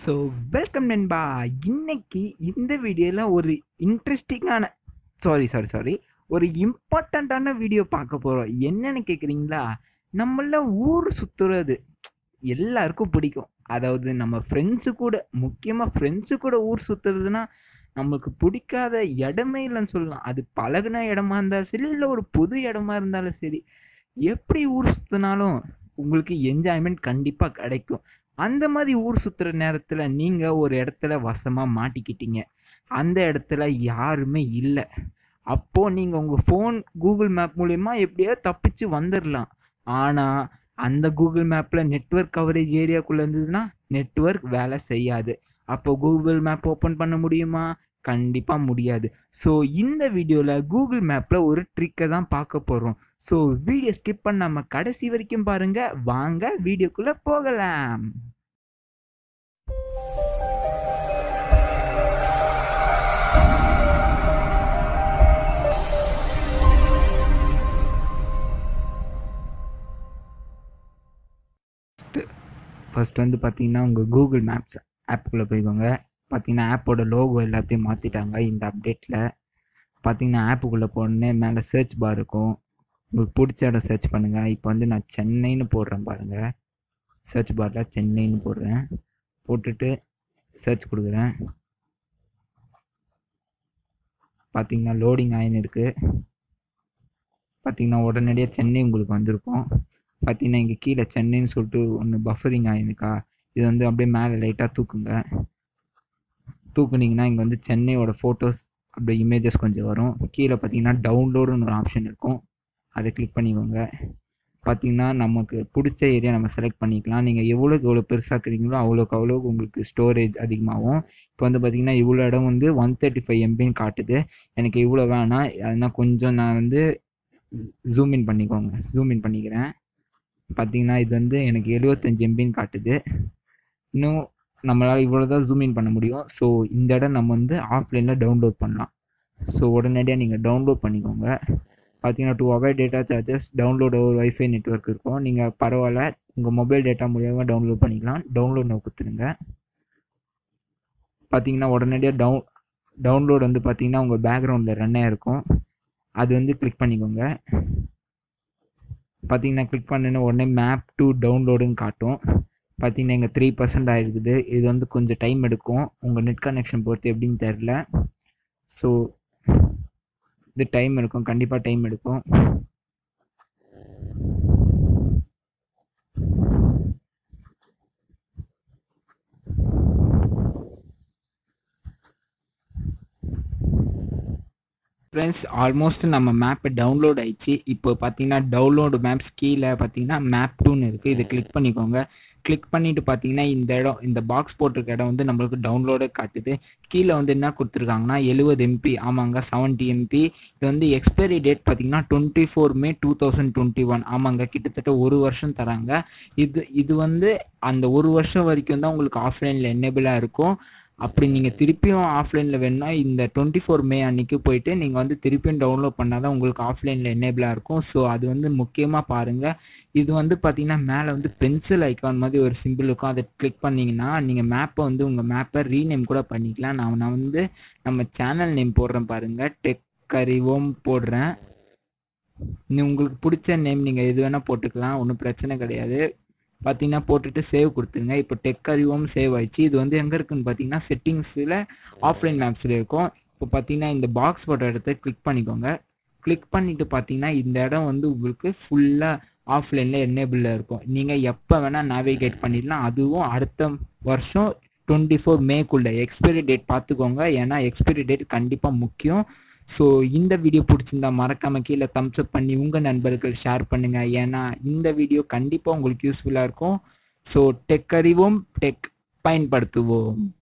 so welcome நண்பா இன்னைக்கு இந்த வீடியோவில் ஒரு இன்ட்ரெஸ்டிங்கான சாரி சாரி சாரி ஒரு இம்பார்ட்டண்ட்டான வீடியோ பார்க்க போகிறோம் என்னன்னு கேட்குறீங்களா நம்மள ஊர் சுற்றுறது எல்லாருக்கும் பிடிக்கும் அதாவது நம்ம ஃப்ரெண்ட்ஸு கூட முக்கியமாக ஃப்ரெண்ட்ஸு கூட ஊர் சுற்றுறதுனா நம்மளுக்கு பிடிக்காத இடமே இல்லைன்னு சொல்லலாம் அது பழகுன இடமா இருந்தாலும் சரி இல்லை ஒரு புது இடமா இருந்தாலும் சரி எப்படி ஊர் சுற்றினாலும் உங்களுக்கு என்ஜாய்மெண்ட் கண்டிப்பாக கிடைக்கும் அந்த மாதிரி ஊர் சுற்றுற நேரத்தில் நீங்கள் ஒரு இடத்துல வசமாக மாட்டிக்கிட்டீங்க அந்த இடத்துல யாருமே இல்லை அப்போது நீங்கள் உங்கள் ஃபோன் கூகுள் மேப் மூலயமா எப்படியோ தப்பிச்சு வந்துடலாம் ஆனால் அந்த கூகுள் மேப்பில் நெட்ஒர்க் கவரேஜ் ஏரியாக்குள்ளே இருந்ததுன்னா நெட்ஒர்க் வேலை செய்யாது அப்போ கூகுள் மேப் ஓப்பன் பண்ண முடியுமா கண்டிப்பாக முடியாது ஸோ இந்த வீடியோவில் கூகுள் மேப்பில் ஒரு ட்ரிக்கை தான் பார்க்க போகிறோம் ஸோ வீடியோ ஸ்கிப் பண்ணாமல் கடைசி வரைக்கும் பாருங்கள் வாங்க வீடியோக்குள்ளே போகலாம் ஃபர்ஸ்ட் வந்து பார்த்தீங்கன்னா உங்கள் கூகுள் மேப்ஸ் ஆப்புக்குள்ளே போய்க்கோங்க பார்த்தீங்கன்னா ஆப்போட லோகோ எல்லாத்தையும் மாற்றிட்டாங்க இந்த அப்டேட்டில் பார்த்தீங்கன்னா ஆப்புக்குள்ளே போனோடனே மேலே சர்ச் பார் இருக்கும் உங்களுக்கு பிடிச்ச இடம் சர்ச் பண்ணுங்கள் இப்போ வந்து நான் சென்னைன்னு போடுறேன் பாருங்கள் சர்ச் பாரில் சென்னைன்னு போடுறேன் போட்டுட்டு சர்ச் கொடுக்குறேன் பார்த்தீங்கன்னா லோடிங் ஆயின்னு இருக்குது பார்த்தீங்கன்னா உடனடியாக சென்னை உங்களுக்கு வந்திருக்கும் பார்த்தீங்கன்னா இங்கே கீழே சென்னைன்னு சொல்லிட்டு ஒன்று பஃபரிங் ஆயிருக்கா இது வந்து அப்படியே மேலே லைட்டாக தூக்குங்க தூக்குனீங்கன்னா இங்கே வந்து சென்னையோட ஃபோட்டோஸ் அப்படியே இமேஜஸ் கொஞ்சம் வரும் கீழே பார்த்தீங்கன்னா டவுன்லோடுன்னு ஒரு ஆப்ஷன் இருக்கும் அதை கிளிக் பண்ணிக்கோங்க பார்த்தீங்கன்னா நமக்கு பிடிச்ச ஏரியா நம்ம செலக்ட் பண்ணிக்கலாம் நீங்கள் எவ்வளோக்கு எவ்வளோ பெருசாக்குறீங்களோ அவ்வளோக்கு அவ்வளோக்கு உங்களுக்கு ஸ்டோரேஜ் அதிகமாகும் இப்போ வந்து பார்த்தீங்கன்னா இவ்வளோ இடம் வந்து ஒன் தேர்ட்டி ஃபைவ் எம்பின்னு காட்டுது எனக்கு இவ்வளோ வேணாம் அதனால் கொஞ்சம் நான் வந்து ஜூம் இன் பண்ணிக்கோங்க ஜூம் இன் பண்ணிக்கிறேன் பார்த்தீங்கன்னா இது வந்து எனக்கு எழுபத்தஞ்சு எம்பின்னு காட்டுது இன்னும் நம்மளால் இவ்வளோ தான் ஜூம் இன் பண்ண முடியும் ஸோ இந்த இடம் நம்ம வந்து ஆஃப்லைனில் டவுன்லோட் பண்ணலாம் ஸோ உடனடியாக நீங்கள் டவுன்லோட் பண்ணிக்கோங்க பார்த்தீங்கன்னா to avoid data charges download ஒரு வைஃபை நெட்ஒர்க் இருக்கும் நீங்கள் பரவாயில்ல உங்கள் மொபைல் டேட்டா மூலியமாக டவுன்லோட் பண்ணிக்கலாம் டவுன்லோட் கொடுத்துருங்க பார்த்தீங்கன்னா உடனடியாக டவுன் டவுன்லோட் வந்து பார்த்தீங்கன்னா உங்கள் பேக்ரவுண்டில் ரன் ஆகிருக்கும் அது வந்து கிளிக் பண்ணிக்கோங்க பார்த்தீங்கன்னா கிளிக் பண்ணின உடனே மேப் டு டவுன்லோடுன்னு காட்டும் பார்த்தீங்கன்னா இங்கே த்ரீ பர்சன்ட் ஆகிருக்குது இது வந்து கொஞ்சம் டைம் எடுக்கும் உங்கள் நெட் கனெக்ஷன் பொறுத்து எப்படின்னு தெரில ஸோ இது டைம் எடுக்கும் கண்டிப்பாக டைம் எடுக்கும் ஃப்ரெண்ட்ஸ் ஆல்மோஸ்ட் நம்ம மேப்பு டவுன்லோட் ஆயிடுச்சு இப்போ பார்த்தீங்கன்னா டவுன்லோடு மேப்ஸ் கீழே பார்த்தீங்கன்னா மேப் டூன்னு இருக்குது இதை கிளிக் பண்ணிக்கோங்க கிளிக் பண்ணிட்டு பார்த்தீங்கன்னா இந்த இடம் இந்த பாக்ஸ் போட்டிருக்க இடம் வந்து நம்மளுக்கு டவுன்லோடே காட்டுது கீழே வந்து என்ன கொடுத்துருக்காங்கன்னா எழுபது எம்பி ஆமாங்க செவன்ட்டி எம்பி இது வந்து எக்ஸ்பைரி டேட் பார்த்தீங்கன்னா twenty four May two thousand twenty one ஆமாங்க கிட்டத்தட்ட ஒரு வருஷம் தராங்க இது இது வந்து அந்த ஒரு வருஷம் வரைக்கும் தான் உங்களுக்கு ஆஃப்லைனில் என்னேபிளாக இருக்கும் அப்படி நீங்கள் திருப்பியும் ஆஃப்லைனில் வேணும்னா இந்த டுவெண்ட்டி ஃபோர் மே அன்னைக்கு போயிட்டு நீங்கள் வந்து திருப்பியும் டவுன்லோட் பண்ணால் தான் உங்களுக்கு ஆஃப்லைனில் என்னேபிளாக இருக்கும் ஸோ அது வந்து முக்கியமாக பாருங்கள் இது வந்து பார்த்தீங்கன்னா மேலே வந்து பென்சில் ஐக்கான் மாதிரி ஒரு சிம்பிள் இருக்கும் அதை கிளிக் பண்ணிங்கன்னா நீங்கள் மேப்பை வந்து உங்கள் மேப்பை ரீநேம் கூட பண்ணிக்கலாம் நான் நான் வந்து நம்ம சேனல் நேம் போடுறேன் பாருங்கள் டெக் கரிவோம் போடுறேன் நீ உங்களுக்கு பிடிச்ச நேம் நீங்கள் எது வேணால் போட்டுக்கலாம் ஒன்றும் பிரச்சனை கிடையாது பார்த்தீங்கன்னா போட்டுட்டு சேவ் கொடுத்துருங்க இப்போ டெக் அறிவும் சேவ் ஆயிடுச்சு இது வந்து எங்கே இருக்குன்னு பார்த்தீங்கன்னா செட்டிங்ஸில் ஆஃப்லைன் மேப்ஸில் இருக்கும் இப்போ பார்த்தீங்கன்னா இந்த பாக்ஸ் போட்ட இடத்த கிளிக் பண்ணிக்கோங்க கிளிக் பண்ணிட்டு பார்த்தீங்கன்னா இந்த இடம் வந்து உங்களுக்கு ஃபுல்லாக ஆஃப்லைனில் என்னேபிளில் இருக்கும் நீங்கள் எப்போ வேணால் நேவிகேட் பண்ணிடலாம் அதுவும் அடுத்த வருஷம் டுவெண்ட்டி ஃபோர் மேக்குள்ளே எக்ஸ்பைரி டேட் பார்த்துக்கோங்க ஏன்னா எக்ஸ்பைரி டேட் கண்டிப்பாக முக்கியம் ஸோ இந்த வீடியோ பிடிச்சிருந்தா மறக்காம கீழே தம்ஸ் அப் பண்ணி உங்கள் நண்பர்கள் ஷேர் பண்ணுங்க ஏன்னா இந்த வீடியோ கண்டிப்பாக உங்களுக்கு யூஸ்ஃபுல்லாக இருக்கும் ஸோ டெக் அறிவோம் டெக் பயன்படுத்துவோம்